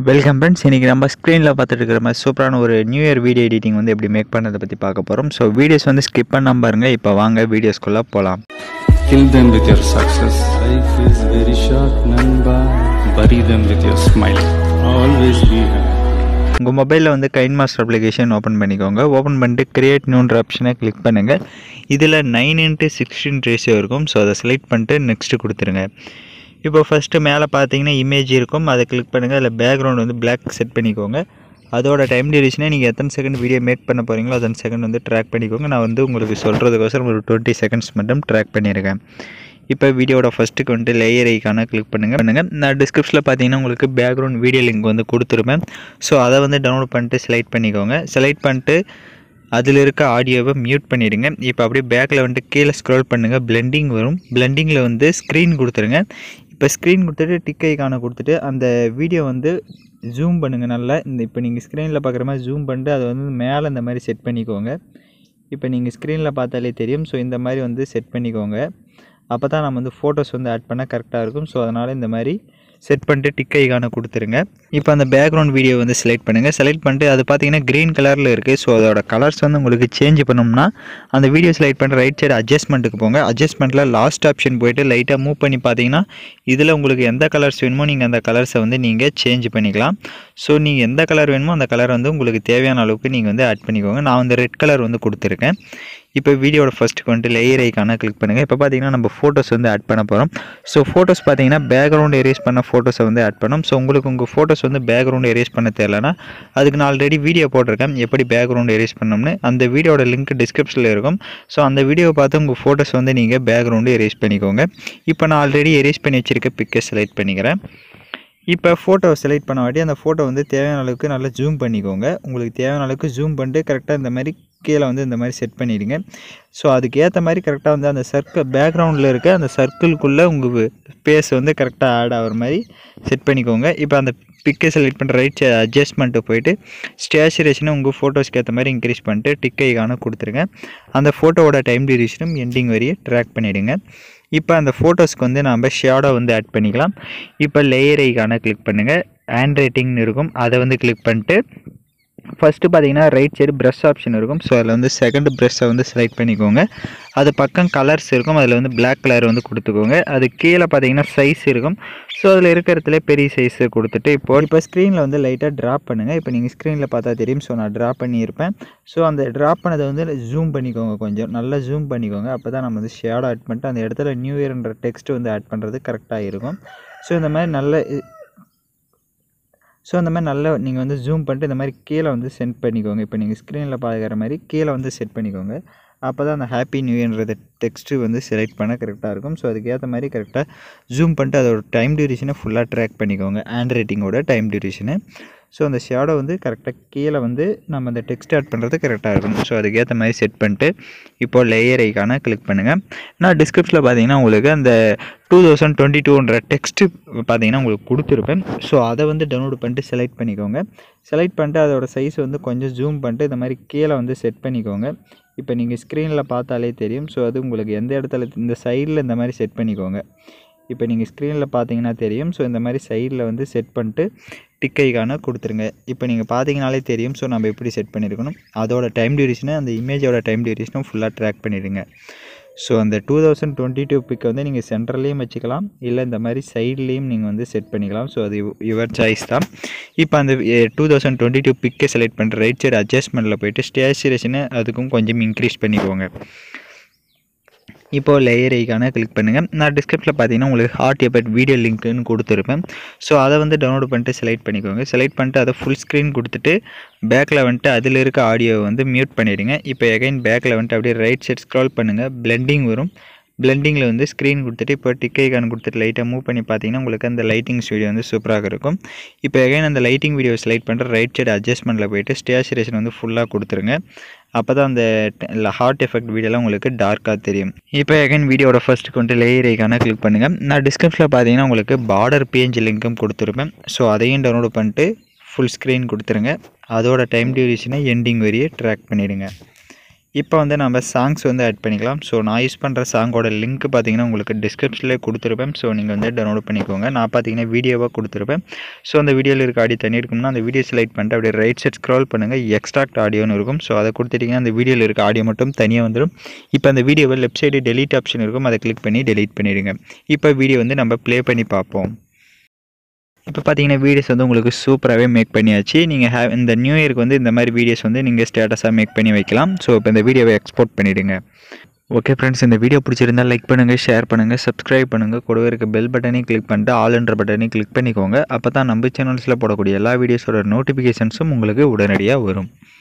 Welcome friends இன்றைக்கி நம்ம ஸ்க்ரீனில் பார்த்துட்டு இருக்கிற மாதிரி சூப்பரான ஒரு நியூ இயர் வீடியோ எடிட்டிங் வந்து எப்படி மேக் பண்ணுறதை பற்றி பார்க்க போகிறோம் ஸோ வீடியோஸ் வந்து ஸ்கிப் பண்ணாம பாருங்க இப்போ வாங்க வீடியோஸ்குள்ளே போகலாம் Kill them with your success. Life is very short, Namba. Bury them with your smile. Always be happy. உங்கள் மொபைலில் வந்து கைன் மாஸ்டர் அப்ளிகேஷன் ஓப்பன் பண்ணிக்கோங்க ஓப்பன் பண்ணிட்டு கிரியேட் நியூன்ற ஆப்ஷனை கிளிக் பண்ணுங்கள் இதில் நைன் இன்ட்டு சிக்ஸ்டீன் ரேஷியோ இருக்கும் ஸோ அதை செலக்ட் பண்ணிட்டு நெக்ஸ்ட்டு கொடுத்துருங்க இப்போ ஃபஸ்ட்டு மேலே பார்த்தீங்கன்னா இமேஜ் இருக்கும் அதை கிளிக் பண்ணுங்கள் அதில் பேக்ரவுண்ட் வந்து Black செட் பண்ணிக்கோங்க அதோட டைம் டியூரேஷனை நீங்கள் எத்தனை செகண்ட் வீடியோ மேக் பண்ண போகிறீங்களோ அத்தனை செகண்ட் வந்து ட்ராக் பண்ணிக்கோங்க நான் வந்து உங்களுக்கு சொல்கிறதுக்கோசரம் ஒரு டுவெண்ட்டி செகண்ட்ஸ் மட்டும் ட்ராக் பண்ணியிருக்கேன் இப்போ வீடியோட ஃபஸ்ட்டுக்கு வந்துட்டு லேயர் ஐக்கான கிளிக் பண்ணுங்கள் பண்ணுங்கள் நான் டிஸ்கிரிப்ஷனில் பார்த்தீங்கன்னா உங்களுக்கு பேக்ரவுண்ட் வீடியோ லிங்க் வந்து கொடுத்துருப்பேன் ஸோ அதை வந்து டவுன்லோட் பண்ணிட்டு செலக்ட் பண்ணிக்கோங்க செலக்ட் பண்ணிட்டு அதில் இருக்க ஆடியோவை மியூட் பண்ணிடுங்க இப்போ அப்படியே பேக்கில் வந்துட்டு கீழே ஸ்க்ரோல் பண்ணுங்கள் பிளெண்டிங் வரும் பிளெண்டிங்கில் வந்து ஸ்க்ரீன் கொடுத்துருங்க இப்போ ஸ்க்ரீன் கொடுத்துட்டு டிக் ஐக்கானை கொடுத்துட்டு அந்த வீடியோ வந்து ஜூம் பண்ணுங்கள் நல்லா இந்த இப்போ நீங்கள் ஸ்க்ரீனில் பார்க்குற மாதிரி ஜூம் பண்ணிட்டு அதை வந்து மேலே இந்த மாதிரி செட் பண்ணிக்கோங்க இப்போ நீங்கள் ஸ்க்ரீனில் பார்த்தாலே தெரியும் ஸோ இந்த மாதிரி வந்து செட் பண்ணிக்கோங்க அப்போ தான் நம்ம வந்து ஃபோட்டோஸ் வந்து ஆட் பண்ண கரெக்டாக இருக்கும் ஸோ அதனால் இந்த மாதிரி செட் பண்ணிட்டு டிக் ஐக்கான கொடுத்துருங்க இப்போ அந்த பேக்ரவுண்ட் வீடியோ வந்து செலக்ட் பண்ணுங்கள் செலக்ட் பண்ணிட்டு அது பார்த்தீங்கன்னா க்ரீன் கலரில் இருக்குது ஸோ அதோட கலர்ஸ் வந்து உங்களுக்கு சேஞ்ச் பண்ணோம்னா அந்த வீடியோ செலக்ட் பண்ணிட்டு ரைட் சைடு அட்ஜஸ்ட்மெண்ட்டுக்கு போங்க அட்ஜஸ்ட்மெண்ட்டில் லாஸ்ட் ஆப்ஷன் போயிட்டு லைட்டாக மூவ் பண்ணி பார்த்தீங்கன்னா இதில் உங்களுக்கு எந்த கலர்ஸ் வேணுமோ நீங்கள் அந்த கலர்ஸை வந்து நீங்கள் சேஞ்ச் பண்ணிக்கலாம் ஸோ நீங்கள் எந்த கலர் வேணுமோ அந்த கலர் வந்து உங்களுக்கு தேவையான அளவுக்கு நீங்கள் வந்து ஆட் பண்ணிக்கோங்க நான் வந்து ரெட் கலர் வந்து கொடுத்துருக்கேன் இப்போ வீடியோட ஃபஸ்ட்டுக்கு வந்துட்டு லேயர் ஐக்கான கிளிக் பண்ணுங்கள் இப்போ பார்த்தீங்கன்னா நம்ம ஃபோட்டோஸ் வந்து ஆட் பண்ண போகிறோம் ஸோ ஃபோட்டோஸ் பார்த்தீங்கன்னா பேக்ரவுண்ட் எரேஸ் பண்ண ஃபோட்டோஸை வந்து ஆட் பண்ணோம் ஸோ உங்களுக்கு உங்கள் ஃபோட்டோஸ் வந்து பேக்ரவுண்ட் எரேஸ் பண்ண தெரியலனா அதுக்கு நான் ஆல்ரெடி வீடியோ போட்டிருக்கேன் எப்படி பேக்ரவுண்ட் எரேஸ் பண்ணோம்னு அந்த வீடியோட லிங்க் டிஸ்கிரிப்ஷனில் இருக்கும் ஸோ அந்த வீடியோவை பார்த்து உங்கள் ஃபோட்டோஸ் வந்து நீங்கள் பேக்ரவுண்டு எரேஸ் பண்ணிக்கோங்க இப்போ நான் ஆல்ரெடி எரேஸ் பண்ணி வச்சுருக்க பிக்கை செலக்ட் பண்ணிக்கிறேன் இப்போ ஃபோட்டோ செலக்ட் பண்ண வாட்டி அந்த ஃபோட்டோ வந்து தேவையான அளவுக்கு நல்லா ஜூம் பண்ணிக்கோங்க உங்களுக்கு தேவையான அளவுக்கு ஜூம் பண்ணிட்டு கரெக்டாக இந்த மாதிரி கீழே வந்து இந்த மாதிரி செட் பண்ணிடுங்க ஸோ அதுக்கு ஏற்ற மாதிரி கரெக்டாக வந்து அந்த சர்க்கிள் பேக்ரவுண்டில் இருக்க அந்த சர்க்கிள்குள்ளே உங்கள் பேஸ் வந்து கரெக்டாக ஆட் ஆகிற மாதிரி செட் பண்ணிக்கோங்க இப்போ அந்த பிக்கை செலக்ட் பண்ணுற ரைட் அட்ஜஸ்ட்மெண்ட்டு போயிட்டு ஸ்டேச்சுரேஷனை உங்கள் ஃபோட்டோஸ்க்கு ஏற்ற மாதிரி இன்க்ரீஸ் பண்ணிட்டு டிக் ஐக்கான கொடுத்துருங்க அந்த ஃபோட்டோவோட டைம் டியூரேஷனும் எண்டிங் வரையும் ட்ராக் பண்ணிவிடுங்க இப்போ அந்த ஃபோட்டோஸ்க்கு வந்து நம்ம ஷேடோ வந்து ஆட் பண்ணிக்கலாம் இப்போ லேயர் ஐக்கான கிளிக் பண்ணுங்கள் ஹேண்ட் ரைட்டிங்னு இருக்கும் அதை வந்து கிளிக் பண்ணிட்டு ஃபஸ்ட்டு பார்த்தீங்கன்னா ரைட் சைடு ப்ரஷ் ஆப்ஷன் இருக்கும் ஸோ அதில் வந்து செகண்ட் ப்ரஷ்ஷை வந்து செலக்ட் பண்ணிக்கோங்க அது பக்கம் கலர்ஸ் இருக்கும் அதில் வந்து Black கலர் வந்து கொடுத்துக்கோங்க அது கீழே பார்த்தீங்கன்னா சைஸ் இருக்கும் ஸோ அதில் இருக்கிறதுல பெரிய சைஸு கொடுத்துட்டு இப்போ இப்போ ஸ்க்ரீனில் வந்து லைட்டாக ட்ராப் பண்ணுங்கள் இப்போ நீங்கள் ஸ்க்ரீனில் பார்த்தா தெரியும் ஸோ நான் ட்ராப் பண்ணியிருப்பேன் ஸோ அந்த ட்ராப் பண்ணதை வந்து ஜூம் பண்ணிக்கோங்க கொஞ்சம் நல்லா ஜூம் பண்ணிக்கோங்க அப்போ தான் நம்ம வந்து ஷேடோ ஆட் பண்ணிட்டு அந்த இடத்துல நியூ இயர்ன்ற டெக்ஸ்ட் வந்து ஆட் பண்ணுறது கரெக்டாக இருக்கும் ஸோ இந்த மாதிரி நல்ல ஸோ அந்த மாதிரி நல்லா நீங்கள் வந்து ஜூம் பண்ணிட்டு இந்த மாதிரி கீழே வந்து சென்ட் பண்ணிக்கோங்க இப்போ நீங்கள் ஸ்க்ரீனில் பார்க்குற மாதிரி கீழே வந்து செட் பண்ணிக்கோங்க அப்போ தான் அந்த ஹாப்பி நியூ இயர்ன்றத டெக்ஸ்ட்டு வந்து செலக்ட் பண்ண கரெக்டாக இருக்கும் ஸோ அதுக்கேற்ற மாதிரி கரெக்டாக ஜூம் பண்ணிட்டு அதோட டைம் டியூரேஷனை ஃபுல்லாக ட்ராக் பண்ணிக்கோங்க ஹேண்ட் ரைட்டிங்கோட டைம் டியூரேஷனை ஸோ அந்த ஷேடோ வந்து கரெக்டாக கீழே வந்து நம்ம அந்த டெக்ஸ்ட் ஆட் பண்ணுறது கரெக்டாக இருக்கும் ஸோ அதுக்கேற்ற மாதிரி செட் பண்ணிட்டு இப்போது லேயர் ஐக்கான கிளிக் பண்ணுங்கள் நான் டிஸ்கிரிப்ஷனில் பார்த்தீங்கன்னா உங்களுக்கு அந்த டூ தௌசண்ட் டுவெண்ட்டி டூன்ற டெக்ஸ்ட்டு பார்த்தீங்கன்னா உங்களுக்கு கொடுத்துருப்பேன் ஸோ அதை வந்து டவுன்லோட் பண்ணிட்டு செலக்ட் பண்ணிக்கோங்க செலக்ட் பண்ணிட்டு அதோட சைஸ் வந்து கொஞ்சம் ஜூம் பண்ணிட்டு இந்த மாதிரி கீழே வந்து செட் பண்ணிக்கோங்க இப்போ நீங்கள் ஸ்க்ரீனில் பார்த்தாலே தெரியும் ஸோ அது உங்களுக்கு எந்த இடத்துல இந்த சைடில் இந்த மாதிரி செட் பண்ணிக்கோங்க இப்போ நீங்கள் ஸ்க்ரீனில் பார்த்தீங்கன்னா தெரியும் ஸோ இந்த மாதிரி சைடில் வந்து செட் பண்ணிட்டு டிக் ஐக்கான கொடுத்துருங்க இப்போ நீங்கள் பார்த்தீங்கனாலே தெரியும் ஸோ நம்ம எப்படி செட் பண்ணியிருக்கணும் அதோட டைம் டியூரேஷனை அந்த இமேஜோட டைம் டியூரேஷனும் ஃபுல்லாக ட்ராக் பண்ணிடுங்க ஸோ அந்த two thousand twenty two pic வந்து நீங்கள் சென்டர்லேயும் வச்சுக்கலாம் இல்லை இந்த மாதிரி சைட்லேயும் நீங்கள் வந்து செட் பண்ணிக்கலாம் ஸோ அது யுவர் சாய்ஸ் தான் இப்போ அந்த டூ தௌசண்ட் டுவெண்ட்டி டூ பிக்கை செலக்ட் பண்ணுற ரைட் சைடு அட்ஜஸ்ட்மெண்ட்டில் போயிட்டு ஸ்டேச்சுரேஷனை அதுக்கும் கொஞ்சம் இன்க்ரீஸ் பண்ணிக்கோங்க இப்போது லேயர் ஐக்கான கிளிக் பண்ணுங்கள் நான் டிஸ்கிரிப்ஷனில் பார்த்தீங்கன்னா உங்களுக்கு ஹார்ட் எபட் வீடியோ லிங்க்குன்னு கொடுத்துருப்பேன் ஸோ அதை வந்து டவுன்லோட் பண்ணிட்டு செலக்ட் பண்ணிக்கோங்க செலக்ட் பண்ணிட்டு அதை ஃபுல் ஸ்க்ரீன் கொடுத்துட்டு பேக்கில் வந்துட்டு அதில் இருக்க ஆடியோவை வந்து மியூட் பண்ணிவிடுங்க இப்போ எகைன் பேக்கில் வந்துட்டு அப்படியே ரைட் சைட் ஸ்க்ரால் பண்ணுங்கள் பிளெண்டிங் வரும் பிளெண்டிங்கில் வந்து ஸ்க்ரீன் கொடுத்துட்டு இப்போ டிக் ஐக்கான் கொடுத்துட்டு லைட்டாக மூவ் பண்ணி பார்த்தீங்கன்னா உங்களுக்கு அந்த லைட்டிங்ஸ் வீடியோ வந்து சூப்பராக இருக்கும் இப்போ எகைன் அந்த லைட்டிங் வீடியோ செலக்ட் பண்ணுற ரைட் சைடு அட்ஜஸ்ட்மெண்ட்டில் போயிட்டு ஸ்டேச்சுரேஷன் வந்து ஃபுல்லாக கொடுத்துருங்க அப்போ தான் அந்த ஹார்ட் எஃபெக்ட் வீடியோலாம் உங்களுக்கு டார்க்காக தெரியும் இப்போ எகைன் வீடியோட ஃபஸ்ட்டுக்கு வந்துட்டு லேயர் ஐக்கான கிளிக் பண்ணுங்கள் நான் டிஸ்கிரிப்ஷனில் பார்த்தீங்கன்னா உங்களுக்கு பார்டர் பேஜ் லிங்க்கும் கொடுத்துருப்பேன் ஸோ அதையும் டவுன்லோட் பண்ணிட்டு ஃபுல் ஸ்க்ரீன் கொடுத்துருங்க அதோட டைம் டியூரேஷனை எண்டிங் வரையே ட்ராக் பண்ணிடுங்க இப்போ வந்து நம்ம சாங்ஸ் வந்து ஆட் பண்ணிக்கலாம் ஸோ நான் யூஸ் பண்ணுற சாங்கோட லிங்க் பார்த்தீங்கன்னா உங்களுக்கு டிஸ்கிரிப்ஷனில் கொடுத்துருப்பேன் ஸோ நீங்கள் வந்து டவுன்லோட் பண்ணிக்கோங்க நான் பார்த்தீங்கன்னா வீடியோவாக கொடுத்துருப்பேன் ஸோ அந்த வீடியோவில் இருக்க ஆடியோ தனி இருக்கும்னா அந்த வீடியோ செலக்ட் பண்ணிட்டு அப்படியே ரைட் சைட் ஸ்க்ரால் பண்ணுங்கள் எக்ஸ்ட்ராக்ட் ஆடியோன்னு இருக்கும் ஸோ அதை கொடுத்துட்டிங்கன்னா அந்த வீடியோவில் இருக்க ஆடியோ மட்டும் தனியாக வந்துடும் இப்போ அந்த வீடியோவை லெஃப்ட் சைடு டெலீட் ஆப்ஷன் இருக்கும் அதை கிளிக் பண்ணி டெலீட் பண்ணிடுங்க இப்போ வீடியோ வந்து நம்ம ப்ளே பண்ணி பார்ப்போம் இப்போ பார்த்தீங்கன்னா வீடியோஸ் வந்து உங்களுக்கு சூப்பராகவே மேக் பண்ணியாச்சு நீங்கள் ஹே இந்த நியூ இயருக்கு வந்து இந்த மாதிரி வீடியோஸ் வந்து நீங்கள் ஸ்டேட்டஸாக மேக் பண்ணி வைக்கலாம் ஸோ இப்போ இந்த வீடியோவை எக்ஸ்போர்ட் பண்ணிவிடுங்க ஓகே ஃப்ரெண்ட்ஸ் இந்த வீடியோ பிடிச்சிருந்தால் லைக் பண்ணுங்கள் ஷேர் பண்ணுங்கள் சப்ஸ்கிரைப் பண்ணுங்கள் கூடவே இருக்க பெல் பட்டனையும் கிளிக் பண்ணிட்டு ஆல்ன்ற பட்டனையும் கிளிக் பண்ணிக்கோங்க அப்போ தான் நம்ம சேனல்ஸில் போடக்கூடிய எல்லா வீடியோஸோட நோட்டிஃபிகேஷன்ஸும் உங்களுக்கு உடனடியாக வரும்